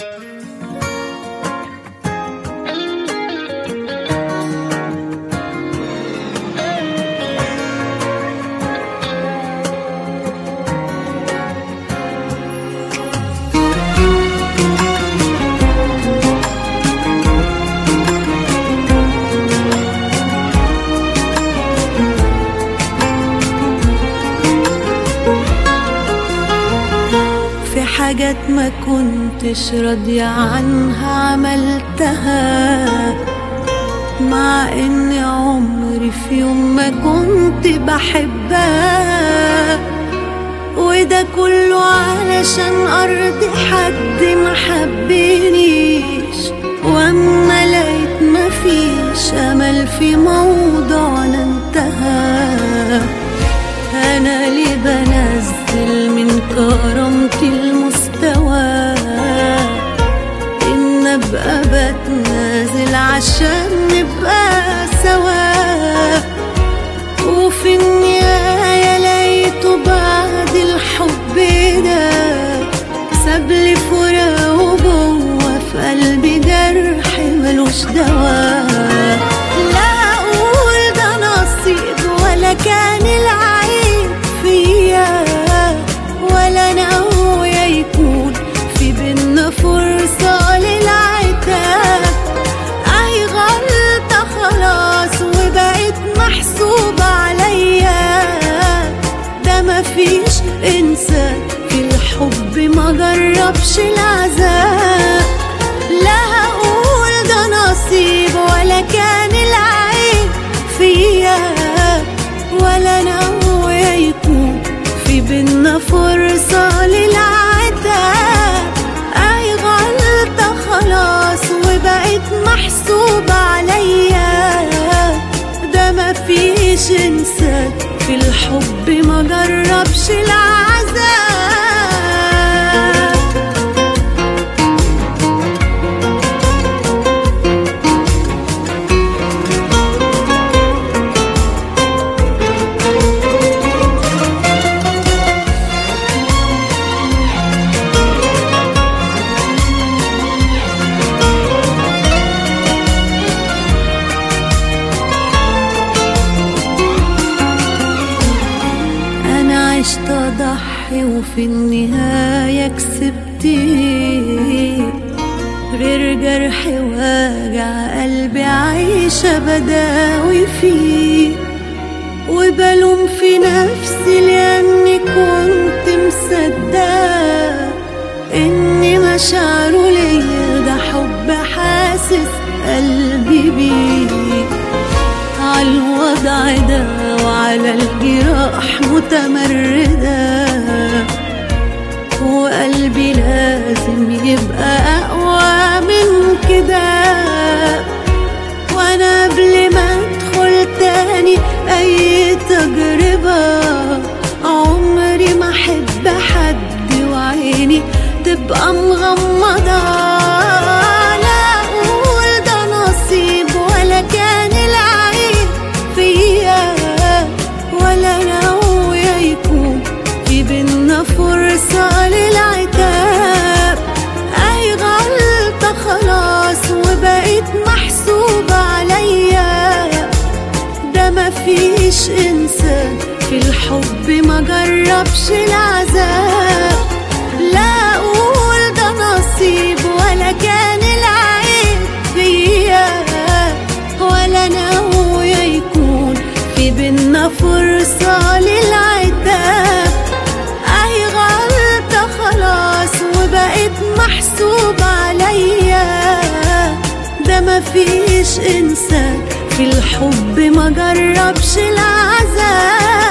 في حاجات ما كنتش راضية عنها عملتها مع ان عمري في يوم ما كنت بحبها وده كله علشان ارضي حد ما حبنيش واما لقيت مفيش امل في موضوعنا انتهى انا ليه بنزل من كرامتي المستوى ان ابقى بتنازل عشان نبقى سوا وفي النهاية لقيته بعد الحب ده سابلي فراق وجوه في قلبي جرح ملوش دواء لا اقول ده نصيب ولا كان العيب فيا ولا ناوية يكون في بينا فرصة للعتاب اي غلطة خلاص وبقت محسوبة عليا ده مفيش انسان في الحب ما جربش العذاب لا هقول ده نصيب ولا كان العيب فيا ولا ناوية يكون في بينا فرصة للعتاب أي غلطة خلاص وبقت محسوبة عليا ده مفيش إنسان في الحب ما جربش العذاب أنا عشت أضحي وفي النهاية كسبت إيه؟ غير جرح واجع قلبي عايشة بداوي فيه وبلوم في نفسي لأني كنت مصدقة إن مشاعره ليا ده حب حاسس قلبي بيه عالوضع ده وعلى الجراح متمردة وقلبي لازم يبقى أقوى من كده وأنا قبل ما أدخل تاني أي تجربة عمري ما أحب حد وعيني تبقى مغمضة لا أقول ده نصيب ولا كان العيب فيا ولا ناوية يكون في بينا فرصة للعتاب أي غلطة خلاص وبقت محسوبة عليا ده مفيش إنسان في الحب ما جربش العذاب لا أقول ده نصيب ولا كان العيب فيا ولا ناوية يكون في بينا فرصة للعتاب أي غلطة خلاص وبقت محسوبة عليا ده مفيش إنسان في الحب ما جربش العذاب